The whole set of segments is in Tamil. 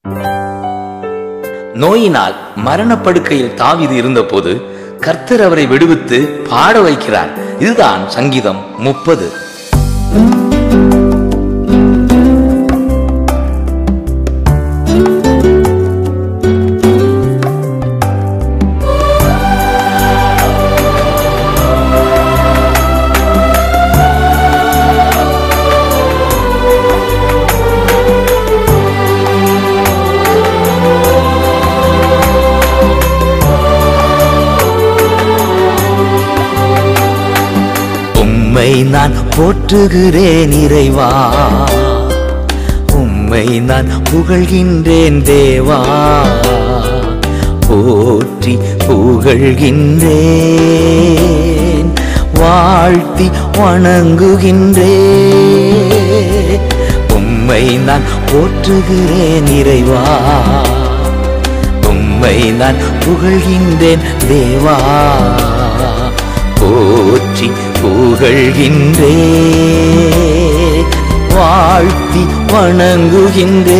நோயினால் மரணப்படுக்கையில் தாவீது இருந்தபோது கர்த்தர் அவரை விடுவித்து பாட வைக்கிறார் இதுதான் சங்கீதம் முப்பது உம்மை நான் போற்றுகிறேன் இறைவா உம்மை நான் புகழ்கின்றேன் தேவா போற்றி புகழ்கின்றேன் வாழ்த்தி வணங்குகின்றேன் உம்மை நான் போற்றுகிறேன் இறைவா உம்மை நான் புகழ்கின்றேன் தேவா போற்றி புகழ்கின்றே வாழ்த்தி வணங்குகின்றே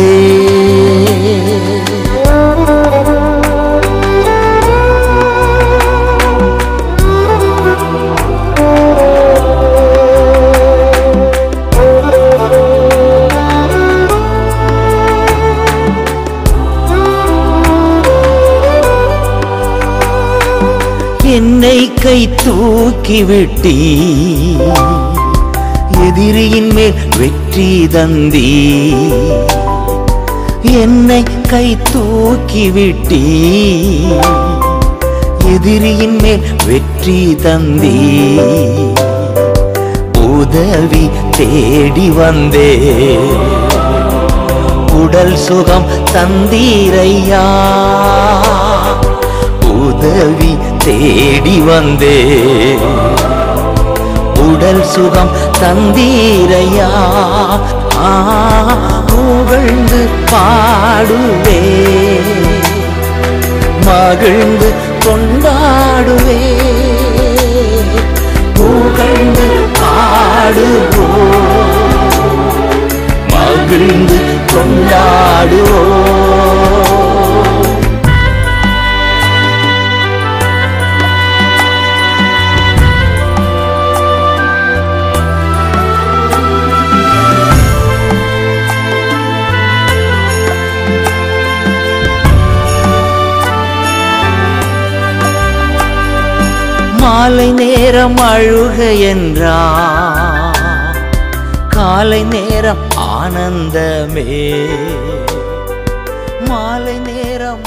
என்னை கை தூக்கி விட்டி எதிரியின் மேல் வெற்றி தந்தி என்னை கை தூக்கி விட்டி எதிரியின் மேல் வெற்றி தந்தி உதவி தேடி வந்தே உடல் சுகம் தந்தீரையா உதவி தேடி வந்தே உடல் சுகம் தந்தீரையா ஆ, புகழ்ந்து பாடுவே மகிழ்ந்து கொண்டாடுவே புகழ்ந்து பாடுவோ மகிழ்ந்து கொண்டாடுவோ மாலை நேரம் அழுக என்றா காலை நேரம் ஆனந்தமே மாலை நேரம்